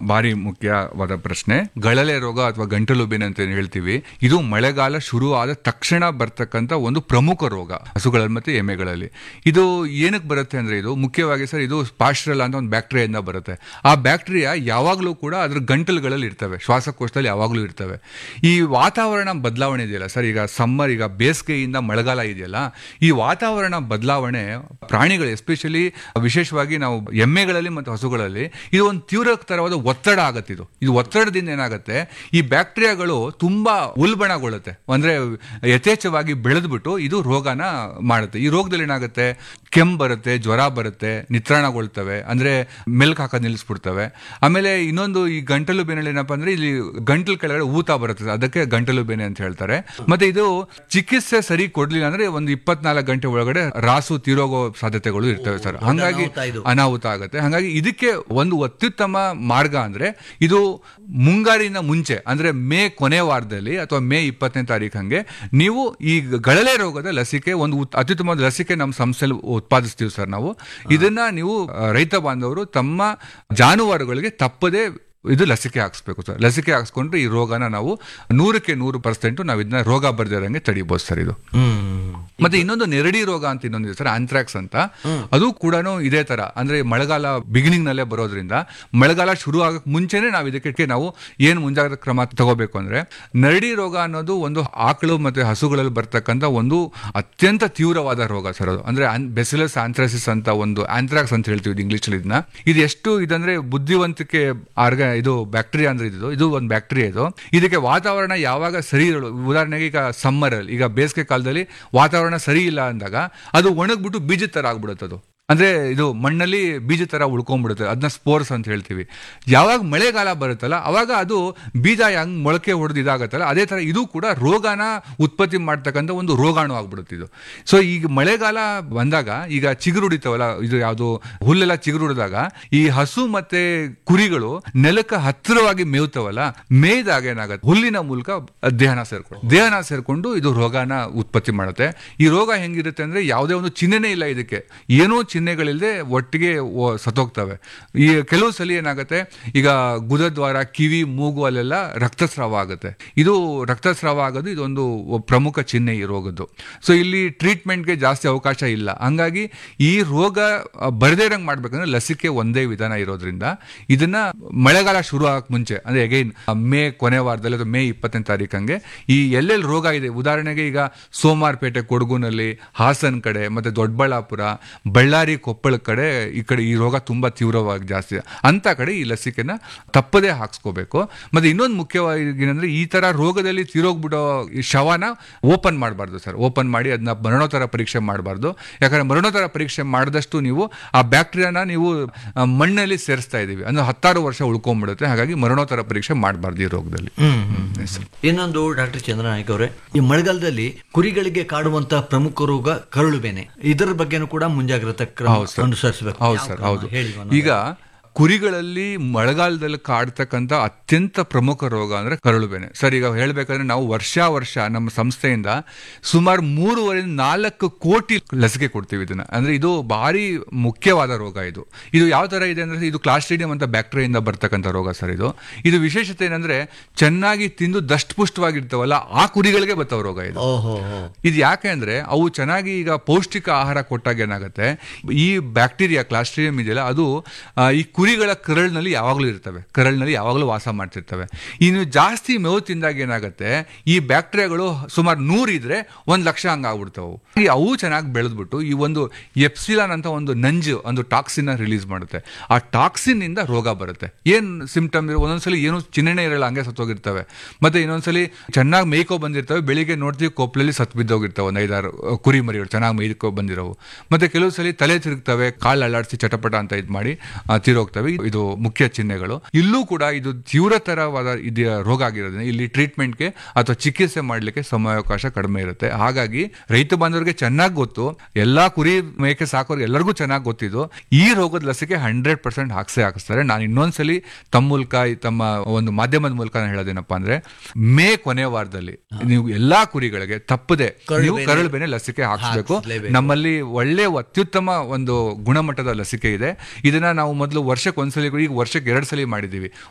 ಭಾರಿ ಮುಖ್ಯವಾದ ಪ್ರಶ್ನೆ ಗಳಲೆ ರೋಗ ಅಥವಾ ಗಂಟಲು ಬೇನೆ ಅಂತ ಏನ್ ಹೇಳ್ತೀವಿ ಇದು ಮಳೆಗಾಲ ಶುರು ಆದ ತಕ್ಷಣ ಬರ್ತಕ್ಕಂಥ ಒಂದು ಪ್ರಮುಖ ರೋಗ ಹಸುಗಳಲ್ಲಿ ಮತ್ತೆ ಎಮ್ಮೆಗಳಲ್ಲಿ ಇದು ಏನಕ್ಕೆ ಬರುತ್ತೆ ಅಂದ್ರೆ ಇದು ಮುಖ್ಯವಾಗಿ ಸರ್ ಇದು ಪಾಶ್ರಲ್ ಅಂತ ಒಂದು ಬ್ಯಾಕ್ಟೀರಿಯಾದಿಂದ ಬರುತ್ತೆ ಆ ಬ್ಯಾಕ್ಟೀರಿಯಾ ಯಾವಾಗಲೂ ಕೂಡ ಅದ್ರ ಗಂಟಲುಗಳಲ್ಲಿ ಇರ್ತವೆ ಶ್ವಾಸಕೋಶದಲ್ಲಿ ಯಾವಾಗಲೂ ಇರ್ತವೆ ಈ ವಾತಾವರಣ ಬದಲಾವಣೆ ಇದೆಯಲ್ಲ ಸರ್ ಈಗ ಸಮ್ಮರ್ ಈಗ ಬೇಸಿಗೆಯಿಂದ ಮಳೆಗಾಲ ಇದೆಯಲ್ಲ ಈ ವಾತಾವರಣ ಬದಲಾವಣೆ ಪ್ರಾಣಿಗಳು ಎಸ್ಪೆಷಲಿ ವಿಶೇಷವಾಗಿ ನಾವು ಎಮ್ಮೆಗಳಲ್ಲಿ ಮತ್ತು ಹಸುಗಳಲ್ಲಿ ಇದು ಒಂದು ತೀವ್ರತರವಾದ ಒತ್ತಡ ಆಗತ್ತೆ ಇದು ಇದು ಒತ್ತಡದಿಂದ ಏನಾಗುತ್ತೆ ಈ ಬ್ಯಾಕ್ಟೀರಿಯಾಗಳು ತುಂಬಾ ಉಲ್ಬಣಗೊಳ್ಳುತ್ತೆ ಅಂದ್ರೆ ಯಥೇಚ್ಛವಾಗಿ ಬೆಳೆದ್ಬಿಟ್ಟು ಇದು ರೋಗನ ಮಾಡುತ್ತೆ ಈ ರೋಗದಲ್ಲಿ ಏನಾಗುತ್ತೆ ಕೆಮ್ಮು ಬರುತ್ತೆ ಜ್ವರ ಬರುತ್ತೆ ನಿತ್ರಾಣಗೊಳ್ತವೆ ಅಂದ್ರೆ ಮೆಲ್ಕ್ ಹಾಕೋದು ನಿಲ್ಲಿಸ್ಬಿಡ್ತವೆ ಆಮೇಲೆ ಇನ್ನೊಂದು ಈ ಗಂಟಲು ಬೇನೆಯಲ್ಲಿ ಏನಪ್ಪಾ ಅಂದ್ರೆ ಇಲ್ಲಿ ಗಂಟಲು ಕೆಳಗಡೆ ಊತ ಬರುತ್ತೆ ಅದಕ್ಕೆ ಗಂಟಲು ಬೇನೆ ಅಂತ ಹೇಳ್ತಾರೆ ಮತ್ತೆ ಇದು ಚಿಕಿತ್ಸೆ ಸರಿ ಕೊಡ್ಲಿಲ್ಲ ಅಂದ್ರೆ ಒಂದು ಇಪ್ಪತ್ನಾಲ್ಕು ಗಂಟೆ ಒಳಗಡೆ ರಾಸು ತೀರೋಗೋ ಸಾಧ್ಯತೆಗಳು ಇರ್ತವೆ ಸರ್ ಹಂಗಾಗಿ ಅನಾಹುತ ಇದು. ಅನಾಹುತ ಆಗುತ್ತೆ ಹಾಗಾಗಿ ಇದಕ್ಕೆ ಒಂದು ಅತ್ಯುತ್ತಮ ಮಾರ್ಗ ಅಂದ್ರೆ ಇದು ಮುಂಗಾರಿನ ಮುಂಚೆ ಅಂದ್ರೆ ಮೇ ಕೊನೆ ವಾರದಲ್ಲಿ ಅಥವಾ ಮೇ ಇಪ್ಪತ್ತನೇ ತಾರೀಕು ಹಂಗೆ ನೀವು ಈ ಗಳಲೆ ರೋಗದ ಲಸಿಕೆ ಒಂದು ಉತ್- ಅತ್ಯುತ್ತಮವಾದ ಲಸಿಕೆ ನಮ್ಮ ಸಂಸ್ಥೆಯಲ್ಲಿ ಉತ್ಪಾದಿಸ್ತೀವಿ ಸರ್ ನಾವು ಇದನ್ನ ನೀವು ಆ, ರೈತ ಬಾಂಧವರು ತಮ್ಮ ಜಾನುವಾರುಗಳಿಗೆ ತಪ್ಪದೆ ಇದು ಲಸಿಕೆ ಹಾಕ್ಸ್ಬೇಕು ಸರ್ ಲಸಿಕೆ ಹಾಕ್ಸ್ಕೊಂಡ್ರೆ ಈ ರೋಗನ ನಾವು ನೂರಕ್ಕೆ ನೂರು ಪರ್ಸೆಂಟ್ ನಾವು ಇದನ್ನ ರೋಗ ಬರ್ದಿರಂಗೆ ತಡಿಬೋದು ಸರ್ ಇದು ಮತ್ತೆ ಇನ್ನೊಂದು ನೆರಡಿ ರೋಗ ಅಂತ ಇನ್ನೊಂದಿದೆ ಸರ್ ಆಂಥ್ರಾಕ್ಸ್ ಅಂತ ಅದು ಕೂಡ ಇದೇ ತರ ಅಂದ್ರೆ ಮಳೆಗಾಲ ಬಿಗಿನಿಂಗ್ ನಲ್ಲೇ ಬರೋದ್ರಿಂದ ಮಳೆಗಾಲ ಶುರು ಆಗಕ್ ಮುಂಚೆನೆ ನಾವು ಇದಕ್ಕೆ ನಾವು ಏನ್ ಮುಂಜಾಗ್ರತಾ ಕ್ರಮ ತಗೋಬೇಕು ಅಂದ್ರೆ ನರಡಿ ರೋಗ ಅನ್ನೋದು ಒಂದು ಆಕಳು ಮತ್ತೆ ಹಸುಗಳಲ್ಲಿ ಬರ್ತಕ್ಕಂಥ ಒಂದು ಅತ್ಯಂತ ತೀವ್ರವಾದ ರೋಗ ಸರ್ ಅದು ಅಂದ್ರೆ ಬೆಸಿಲಸ್ ಆಂಥ್ರಾಸಿಸ್ ಅಂತ ಒಂದು ಆಂಥ್ರಾಕ್ಸ್ ಅಂತ ಹೇಳ್ತೀವಿ ಇಂಗ್ಲಿಷ್ ಅಲ್ಲಿ ಇದನ್ನ ಇದು ಎಷ್ಟು ಇದಂದ್ರೆ ಬುದ್ಧಿವಂತಿಕೆ ಆರ್ಗ ಇದು ಬ್ಯಾಕ್ಟೀರಿಯಾ ಅಂದ್ರೆ ಇದು ಇದು ಒಂದು ಬ್ಯಾಕ್ಟೀರಿಯಾ ಇದು ಇದಕ್ಕೆ ವಾತಾವರಣ ಯಾವಾಗ ಸರಿ ಇರಲು ಉದಾಹರಣೆಗೆ ಈಗ ಸಮ್ಮರ್ ಅಲ್ಲಿ ಈಗ ಬೇಸಿಗೆ ಕಾಲದಲ್ಲಿ ವಾತಾವರಣ ಸರಿ ಇಲ್ಲ ಅಂದಾಗ ಅದು ಒಣಗ್ಬಿಟ್ಟು ಬೀಜದ ತರ ಆಗ್ಬಿಡುತ್ತೆ ಅದು ಅಂದ್ರೆ ಇದು ಮಣ್ಣಲ್ಲಿ ಬೀಜ ತರ ಉಳ್ಕೊಂಡ್ಬಿಡುತ್ತೆ ಅದನ್ನ ಸ್ಪೋರ್ಸ್ ಅಂತ ಹೇಳ್ತೀವಿ ಯಾವಾಗ ಮಳೆಗಾಲ ಬರುತ್ತಲ್ಲ ಅವಾಗ ಅದು ಬೀಜ ಹೆಂಗ್ ಮೊಳಕೆ ಹೊಡೆದು ಇದಾಗತ್ತಲ್ಲ ಅದೇ ತರ ಇದು ಕೂಡ ರೋಗನ ಉತ್ಪತ್ತಿ ಮಾಡ್ತಕ್ಕಂಥ ಒಂದು ರೋಗಾಣು ಆಗ್ಬಿಡುತ್ತೆ ಇದು ಸೊ ಈಗ ಮಳೆಗಾಲ ಬಂದಾಗ ಈಗ ಚಿಗುರು ಹೊಡಿತಾವಲ್ಲ ಇದು ಯಾವುದು ಹುಲ್ಲೆಲ್ಲ ಚಿಗುರು ಹೊಡೆದಾಗ ಈ ಹಸು ಮತ್ತೆ ಕುರಿಗಳು ನೆಲಕ್ಕೆ ಹತ್ತಿರವಾಗಿ ಮೇಯ್ತವಲ್ಲ ಮೇಯ್ದಾಗ ಏನಾಗುತ್ತೆ ಹುಲ್ಲಿನ ಮೂಲಕ ದೇಹನ ಸೇರ್ಕೊಂಡು ದೇಹನ ಸೇರ್ಕೊಂಡು ಇದು ರೋಗನ ಉತ್ಪತ್ತಿ ಮಾಡುತ್ತೆ ಈ ರೋಗ ಹೆಂಗಿರುತ್ತೆ ಅಂದ್ರೆ ಯಾವುದೇ ಒಂದು ಚಿಹ್ನೆನೇ ಇಲ್ಲ ಇದಕ್ಕೆ ಏನೂ ಚಿಹ್ನೆಗಳಿಲ್ಲದೆ ಒಟ್ಟಿಗೆ ಓ- ಸತ್ತೋಗ್ತವೆ ಈ ಕೆಲವು ಸಲ ಏನಾಗುತ್ತೆ ಈಗ ಗುದದ್ವಾರ ಕಿವಿ ಮೂಗು ಅಲ್ಲೆಲ್ಲ ರಕ್ತಸ್ರಾವ ಆಗುತ್ತೆ ಇದು ರಕ್ತಸ್ರಾವ ಆಗೋದು ಇದೊಂದು ಪ್ರಮುಖ ಚಿಹ್ನೆ ಈ ರೋಗದ್ದು ಸೊ ಇಲ್ಲಿ ಟ್ರೀಟ್ಮೆಂಟ್ಗೆ ಜಾಸ್ತಿ ಅವಕಾಶ ಇಲ್ಲ ಹಂಗಾಗಿ ಈ ರೋಗ ಆ, ಬರದೇ ಇರಂಗ್ ಮಾಡ್ಬೇಕಂದ್ರೆ ಲಸಿಕೆ ಒಂದೇ ವಿಧಾನ ಇರೋದ್ರಿಂದ ಇದನ್ನ ಮಳೆಗಾಲ ಶುರು ಆಗಕ್ ಮುಂಚೆ ಅಂದ್ರೆ ಅಗೈನ್ ಮೇ ಕೊನೆ ವಾರದಲ್ಲಿ ಅಥವಾ ಮೇ ಇಪ್ಪತ್ತನೇ ತಾರೀಕು ಹಂಗೆ ಈ ಎಲ್ಲೆಲ್ಲಿ ರೋಗ ಇದೆ ಉದಾಹರಣೆಗೆ ಈಗ ಸೋಮಾರ್ಪೇಟೆ ಕೊಡಗುನಲ್ಲಿ ಹಾಸನ್ ಕಡೆ ಮತ್ತೆ ದೊಡ್ಡಬಳ್ಳಾಪುರ ಬಳ್ಳಾರಿ ಕೊಪ್ಪಳ ಕಡೆ ಈ ಕಡೆ ಈ ರೋಗ ತುಂಬಾ ತೀವ್ರವಾಗಿ ಜಾಸ್ತಿ ಅಂತ ಕಡೆ ಈ ಲಸಿಕೆನ ತಪ್ಪದೇ ಹಾಕ್ಸ್ಕೋಬೇಕು ಮತ್ತೆ ಇನ್ನೊಂದು ಮುಖ್ಯವಾಗಿ ಏನಂದ್ರೆ ಈ ತರ ರೋಗದಲ್ಲಿ ತೀರೋಗ್ಬಿಡೋ ಈ ಶವನ ಓಪನ್ ಮಾಡಬಾರ್ದು ಸರ್ ಓಪನ್ ಮಾಡಿ ಅದನ್ನ ಮರಣೋತ್ತರ ಪರೀಕ್ಷೆ ಮಾಡಬಾರ್ದು ಯಾಕಂದ್ರೆ ಮರಣೋತ್ತರ ಪರೀಕ್ಷೆ ಮಾಡಿದಷ್ಟು ನೀವು ಆ ಬ್ಯಾಕ್ಟೀರಿಯಾನ ನೀವು ಆ, ಮಣ್ಣಲ್ಲಿ ಸೇರಿಸ್ತಾ ಇದೀವಿ ಅಂದ್ರೆ ಹತ್ತಾರು ವರ್ಷ ಉಳ್ಕೊಂಡ್ಬಿಡುತ್ತೆ ಹಾಗಾಗಿ ಮರಣೋತ್ತರ ಪರೀಕ್ಷೆ ಮಾಡಬಾರ್ದು ಈ ರೋಗದಲ್ಲಿ ಎಸ್ ಸರ್. ಇನ್ನೊಂದು ಡಾಕ್ಟರ್ ಚಂದ್ರನಾಯ್ಕ ಅವರೇ ಈ ಮಳೆಗಾಲದಲ್ಲಿ ಕುರಿಗಳಿಗೆ ಕಾಡುವಂತ ಪ್ರಮುಖ ರೋಗ ಕರುಳು ಬೇನೆ ಇದರ ಬಗ್ಗೆನೂ ಕೂಡ ಮುಂಜಾಗ್ರತಾ ಕ್ರಮ ಹೌದು ಸರ್. ಅನುಸರಿಸಬೇಕು ಹೌದು ಯಾವ ಸರ್ ಕ್ರಮ? ಹೌದು ಹೇಳಿ ಒಂದು. ಈಗ ಕುರಿಗಳಲ್ಲಿ ಮಳೆಗಾಲದಲ್ಲಿ ಕಾಡ್ತಕ್ಕಂಥ ಅತ್ಯಂತ ಪ್ರಮುಖ ರೋಗ ಅಂದ್ರೆ ಕರಳು ಬೇನೆ ಸರ್ ಈಗ ಹೇಳ್ಬೇಕಂದ್ರೆ ನಾವು ವರ್ಷ ವರ್ಷ ನಮ್ಮ ಸಂಸ್ಥೆಯಿಂದ ಸುಮಾರು ಮೂರುವರೆಯಿಂದ ನಾಲ್ಕು ಕೋಟಿ ಲಸಿಕೆ ಕೊಡ್ತೀವಿ ಇದನ್ನ ಅಂದ್ರೆ ಇದು ಭಾರಿ ಮುಖ್ಯವಾದ ರೋಗ ಇದು ಇದು ಯಾವ ತರ ಇದೆ ಅಂದ್ರೆ ಇದು ಕ್ಲಾಸ್ಟ್ರೀಡಿಯಂ ಅಂತ ಬ್ಯಾಕ್ಟೀರಿಯಿಂದ ಬರ್ತಕ್ಕಂಥ ರೋಗ ಸರ್ ಇದು ಇದು ವಿಶೇಷತೆ ಏನಂದ್ರೆ ಚೆನ್ನಾಗಿ ತಿಂದು ದಷ್ಟಪುಷ್ಟವಾಗಿರ್ತಾವಲ್ಲ ಆ ಕುರಿಗಳಿಗೆ ಬರ್ತಾವ ರೋಗ ಇದು ಓಹೋ ಹೋ. ಇದು ಯಾಕೆ ಅಂದ್ರೆ ಅವು ಚೆನ್ನಾಗಿ ಈಗ ಪೌಷ್ಟಿಕ ಆಹಾರ ಕೊಟ್ಟಾಗ ಏನಾಗುತ್ತೆ ಈ ಬ್ಯಾಕ್ಟೀರಿಯಾ ಕ್ಲಾಸ್ಟ್ರಿಯಂ ಇದೆಯಲ್ಲ ಅದು ಆ, ಈ ಕುರಿಗಳ ಕರಳಿನಲ್ಲಿ ಯಾವಾಗಲೂ ಇರ್ತವೆ ಕರಳಿನಲ್ಲಿ ಯಾವಾಗಲೂ ವಾಸ ಮಾಡ್ತಿರ್ತವೆ ಇನ್ನು ಜಾಸ್ತಿ ಮೇವು ತಿಂದಾಗ ಏನಾಗುತ್ತೆ ಈ ಬ್ಯಾಕ್ಟೀರಿಯಾಗಳು ಸುಮಾರು ನೂರು ಇದ್ರೆ ಒಂದ್ ಲಕ್ಷ ಹಂಗ ಆಗ್ಬಿಡ್ತಾವೆ ಅವು. ಈ ಅವು ಚೆನ್ನಾಗಿ ಬೆಳೆದ್ಬಿಟ್ಟು ಈ ಒಂದು ಎಪ್ಸಿಲಾನ್ ಅಂತ ಒಂದು ನಂಜು ಒಂದು ಟಾಕ್ಸಿನ್ ರಿಲೀಸ್ ಮಾಡುತ್ತೆ ಆ ಟಾಕ್ಸಿನ್ ಇಂದ ರೋಗ ಬರುತ್ತೆ ಏನ್ ಸಿಂಪ್ಟಮ್ ಇರೋ ಒಂದೊಂದ್ಸಲಿ ಏನು ಚಿಹ್ನೆ ಇರಲ್ಲ ಹಂಗೆ ಸತ್ತೋಗಿರ್ತವೆ ಮತ್ತೆ ಇನ್ನೊಂದ್ಸಲಿ ಚೆನ್ನಾಗಿ ಮೇಯ್ಕೊ ಬಂದಿರ್ತವೆ ಬೆಳಿಗ್ಗೆ ನೋಡ್ತೀವಿ ಕೊಪ್ಪಲಲ್ಲಿ ಸತ್ ಬಿದ್ದೋಗಿರ್ತವೆ ಒಂದು ಐದಾರು ಅಹ್, ಕುರಿ ಮರಿಗಳು ಚೆನ್ನಾಗಿ ಮೇಯ್ಕೊ ಬಂದಿರೋವು ಮತ್ತೆ ಕೆಲವು ಸಲ ತಲೆ ತಿರುಗ್ತವೆ ಕಾಳು ಅಲ್ಲಾಡಿಸಿ ಚಟಪಟ ಅಂತ ಇದು ಮಾಡಿ ಆ, ತೀರೋಗ್ತವೆ ಇದು- ಇದು ಮುಖ್ಯ ಚಿಹ್ನೆಗಳು ಇಲ್ಲೂ ಕೂಡ ಇದು ತೀವ್ರತರವಾದ ಇದು ರೋಗ ಆಗಿರೋದ್ರಿಂದ ಇಲ್ಲಿ ಟ್ರೀಟ್ಮೆಂಟ್ಗೆ ಅಥವಾ ಚಿಕಿತ್ಸೆ ಮಾಡಲಿಕ್ಕೆ ಸಮಯಾವಕಾಶ ಕಡಿಮೆ ಇರುತ್ತೆ ಹಾಗಾಗಿ ರೈತ ಬಾಂಧವರಿಗೆ ಚೆನ್ನಾಗಿ ಗೊತ್ತು ಎಲ್ಲಾ ಕುರಿ ಮೇಕೆ ಸಾಕೋರಿಗೆ ಎಲ್ಲರಿಗೂ ಚೆನ್ನಾಗಿ ಗೊತ್ತಿದ್ದು ಈ ರೋಗದ ಲಸಿಕೆ ಹಂಡ್ರೆಡ್ ಪರ್ಸೆಂಟ್ ಹಾಕ್ಸೇ ಹಾಕಿಸ್ತಾರೆ ನಾನು ಇನ್ನೊಂದ್ಸಲಿ ತಮ್ಮ ಮೂಲಕ ಈ ತಮ್ಮ ಒಂದು ಮಾಧ್ಯಮದ ಮೂಲಕ ನಾನು ಹೇಳೋದೇನಪ್ಪ ಅಂದ್ರೆ ಮೇ ಕೊನೆ ವಾರದಲ್ಲಿ ನೀವು ಎಲ್ಲಾ ಕುರಿಗಳಿಗೆ ತಪ್ಪದೆ ಕರಳು ನೀವು ಬೇನೆ- ಕರಳು ಬೇನೆ ಲಸಿಕೆ ಹಾಕ್ಸ್ಬೇಕು ಹಾಕ್ಸ್ಲೇಬೇಕು. ನಮ್ಮಲ್ಲಿ ಒಳ್ಳೆ ಅತ್ಯುತ್ತಮ ಒಂದು ಗುಣಮಟ್ಟದ ಲಸಿಕೆ ಇದೆ ಇದನ್ನ ನಾವು ಮೊದಲು ವರ್ಷಕ್ಕೆ ಒಂದ್ಸಲಿ ಈಗ ವರ್ಷಕ್ಕೆ ಎರಡು ಸಲ ಮಾಡಿದೀವಿ